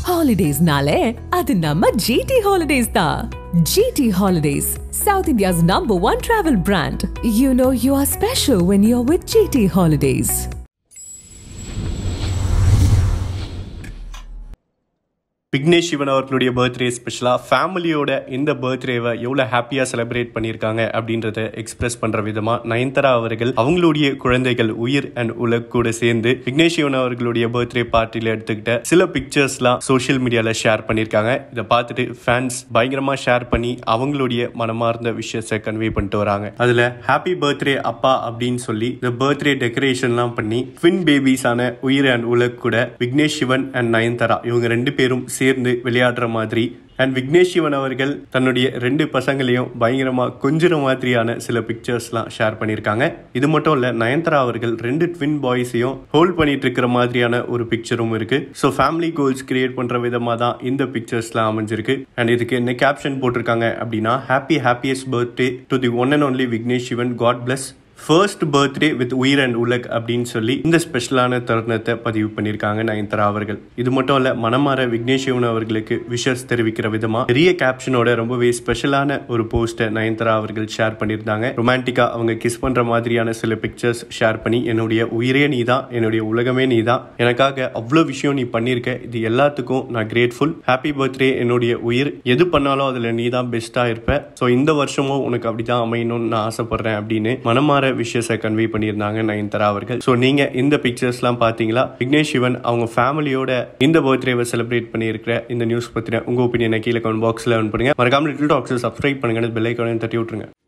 ஹாலிடேஸ்னாலே அது நம்ம ஜிடி ஹாலிடேஸ் தான் G T holidays south India's number one travel brand you know you are special when you are with G T holidays Vignesh Shivan அவர்களுடைய birthday ஸ்பெஷலாக ஃபேமிலியோட இந்த பர்த்டேவை எவ்வளோ ஹாப்பியாக செலிப்ரேட் பண்ணியிருக்காங்க அப்படின்றத எக்ஸ்பிரஸ் பண்ணுற விதமாக நயன்தாரா அவர்கள் அவங்களுடைய குழந்தைகள் உயிர் அண்ட் உலக் கூட சேர்ந்து விக்னேஷ் சிவன் அவர்களுடைய பர்த்டே பார்ட்டியில் எடுத்துக்கிட்ட சில பிக்சர்ஸ்லாம் சோஷியல் மீடியாவில் ஷேர் பண்ணியிருக்காங்க இதை பார்த்துட்டு ஃபேன்ஸ் பயங்கரமாக ஷேர் பண்ணி அவங்களுடைய மனமார்ந்த விஷயத்தை கன்வே பண்ணிட்டு வராங்க அதில் ஹாப்பி பர்த்டே அப்பா அப்படின்னு சொல்லி இந்த பர்த்டே டெக்கரேஷன்லாம் பண்ணி ட்வின் பேபிஸான உயிர் அண்ட் உலக் கூட விக்னேஷ் சிவன் அண்ட் நயன்தாரா இவங்க ரெண்டு பேரும் சேர்ந்து விளையாடுற மாதிரி அண்ட் விக்னேஷ் சிவன் அவர்கள் தன்னுடைய ரெண்டு பசங்களையும் பயங்கரமா கொஞ்சிற மாதிரியான சில பிக்சர்ஸ்லாம் ஷேர் பண்ணியிருக்காங்க இது மட்டும் இல்ல நயன்தாரா அவர்கள் ரெண்டு ட்வின் பாய்ஸையும் ஹோல்ட் பண்ணிட்டு இருக்கிற மாதிரியான ஒரு பிக்சரும் இருக்கு ஸோ ஃபேமிலி கோல்ஸ் கிரியேட் பண்ற விதமா தான் இந்த பிக்சர்ஸ்லாம் அமைஞ்சிருக்கு அண்ட் இதுக்கு என்ன கேப்ஷன் போட்டிருக்காங்க அப்படின்னா happy happiest birthday to the one and only Vignesh Shivan God bless first birthday with Uyir and Ulag அப்படின்னு சொல்லி இந்த ஸ்பெஷலான தருணத்தை பதிவு பண்ணியிருக்காங்க நயன்தாரா அவர்கள் இது மட்டும் இல்ல மனமாற விக்னேஷ் சிவன் அவர்களுக்கு விஷஸ் தெரிவிக்கிற விதமா பெரிய கேப்ஷனோட ரொம்பவே ஸ்பெஷலான ஒரு போஸ்டை நயன்தாரா அவர்கள் ஷேர் பண்ணியிருந்தாங்க ரொமான்டிக்கா அவங்க கிஸ் பண்ற மாதிரியான சில பிக்சர்ஸ் ஷேர் பண்ணி என்னுடைய உயிரே நீ தான் என்னுடைய உலகமே நீ தான் எனக்காக அவ்வளோ விஷயம் நீ பண்ணியிருக்க இது எல்லாத்துக்கும் நான் கிரேட்ஃபுல் ஹாப்பி பர்த்டே என்னுடைய உயிர் எது பண்ணாலும் அதுல நீ தான் பெஸ்டா இருப்ப ஸோ இந்த வருஷமும் உனக்கு அப்படிதான் அமையணும்னு நான் ஆசைப்படுறேன் அப்படின்னு மனமாற விஷயத்தை கன்வே பண்ணியிருந்தாங்க நயன்தாரா அவர்கள் ஸோ நீங்க இந்த பிக்சர்ஸ்லாம் பார்த்தீங்களா விக்னேஷ் சிவன் அவங்க ஃபேமிலியோட இந்த பர்த்டேவை செலிப்ரேட் பண்ணியிருக்கிற இந்த நியூஸ் பத்தின உங்க ஒப்பீனியனை கீழே கமெண்ட் பாக்ஸ்ல பண்ணுங்க மறக்காம லிட்டில் டாக்ஸை சப்ஸ்கிரைப் பண்ணுங்க பெல் ஐக்கானையும் தட்டி விட்டுருங்க